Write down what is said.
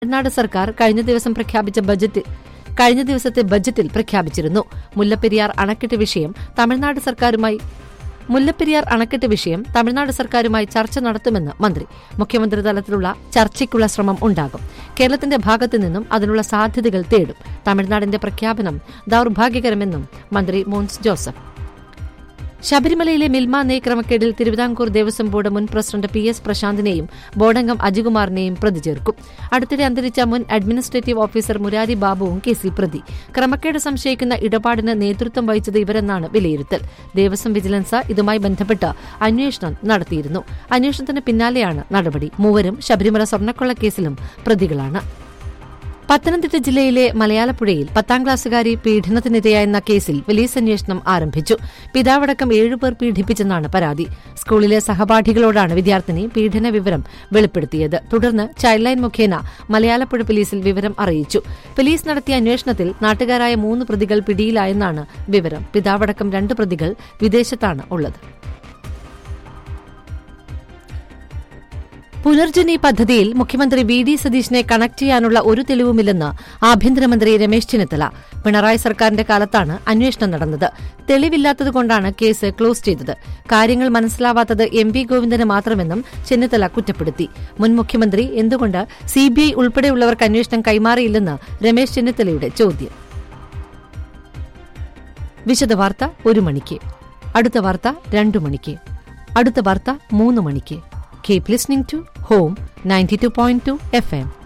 തമിഴ്നാട് സർക്കാർ കഴിഞ്ഞ ദിവസം പ്രഖ്യാപിച്ച ബജറ്റ് കഴിഞ്ഞ ദിവസത്തെ ബജറ്റിൽ പ്രഖ്യാപിച്ചിരുന്നു മുല്ലപ്പെരിയാർ അണക്കെട്ട് വിഷയം തമിഴ്നാട് സർക്കാരുമായി മുല്ലപ്പെരിയാർ അണക്കെട്ട് വിഷയം തമിഴ്നാട് സർക്കാരുമായി ചർച്ച നടത്തുമെന്ന് മന്ത്രി മുഖ്യമന്ത്രി തലത്തിലുള്ള ചർച്ചയ്ക്കുള്ള ശ്രമം ഉണ്ടാകും കേരളത്തിന്റെ ഭാഗത്തു നിന്നും അതിനുള്ള സാധ്യതകൾ തേടും തമിഴ്നാടിന്റെ പ്രഖ്യാപനം ദൌർഭാഗ്യകരമെന്നും മന്ത്രി മോൻസ് ജോസഫ് ശബരിമലയിലെ മിൽമ നെയ് ക്രമക്കേടിൽ തിരുവിതാംകൂർ ദേവസ്വം ബോർഡ് മുൻ പ്രസിഡന്റ് പി എസ് പ്രശാന്തിനെയും ബോർഡംഗം അജികുമാറിനെയും പ്രതി ചേർക്കും അടുത്തിടെ അന്തരിച്ച മുൻ അഡ്മിനിസ്ട്രേറ്റീവ് ഓഫീസർ മുരാരി ബാബുവും കേസിൽ പ്രതി ക്രമക്കേട് സംശയിക്കുന്ന ഇടപാടിന് നേതൃത്വം വഹിച്ചത് ഇവരെന്നാണ് വിലയിരുത്തൽ ദേവസ്വം വിജിലൻസ് ഇതുമായി ബന്ധപ്പെട്ട് അന്വേഷണം നടത്തിയിരുന്നു അന്വേഷണത്തിന് പിന്നാലെയാണ് നടപടി മൂവരും ശബരിമല സ്വർണ്ണക്കൊള്ള കേസിലും പ്രതികളാണ് പത്തനംതിട്ട ജില്ലയിലെ മലയാളപ്പുഴയിൽ പത്താം ക്ലാസ്സുകാരി പീഡനത്തിനിരയായെന്ന കേസിൽ പോലീസ് അന്വേഷണം ആരംഭിച്ചു പിതാവടക്കം ഏഴുപേർ പീഡിപ്പിച്ചെന്നാണ് പരാതി സ്കൂളിലെ സഹപാഠികളോടാണ് വിദ്യാർത്ഥിനി പീഡന വിവരം വെളിപ്പെടുത്തിയത് തുടർന്ന് ചൈൽഡ് ലൈൻ മുഖേന മലയാളപ്പുഴ പോലീസിൽ വിവരം അറിയിച്ചു പോലീസ് നടത്തിയ അന്വേഷണത്തിൽ നാട്ടുകാരായ മൂന്ന് പ്രതികൾ പിടിയിലായെന്നാണ് വിവരം പിതാവടക്കം രണ്ട് പ്രതികൾ വിദേശത്താണ് ഉള്ളത് പുനർജനി പദ്ധതിയിൽ മുഖ്യമന്ത്രി വി ഡി സതീശിനെ കണക്ട് ചെയ്യാനുള്ള ഒരു തെളിവുമില്ലെന്ന് ആഭ്യന്തരമന്ത്രി രമേശ് ചെന്നിത്തല പിണറായി സർക്കാരിന്റെ കാലത്താണ് അന്വേഷണം നടന്നത് തെളിവില്ലാത്തതുകൊണ്ടാണ് കേസ് ക്ലോസ് ചെയ്തത് കാര്യങ്ങൾ മനസ്സിലാവാത്തത് എം വി ഗോവിന്ദന് മാത്രമെന്നും ചെന്നിത്തല കുറ്റപ്പെടുത്തി മുൻ മുഖ്യമന്ത്രി എന്തുകൊണ്ട് സിബിഐ ഉൾപ്പെടെയുള്ളവർക്ക് അന്വേഷണം കൈമാറിയില്ലെന്ന് രമേശ് ചെന്നിത്തലയുടെ ചോദ്യം വിശദവാർത്ത ഒരു മണിക്ക് അടുത്ത വാർത്ത രണ്ടു മണിക്ക് അടുത്ത വാർത്ത മൂന്ന് മണിക്ക് keep listening to home ninety two point two F M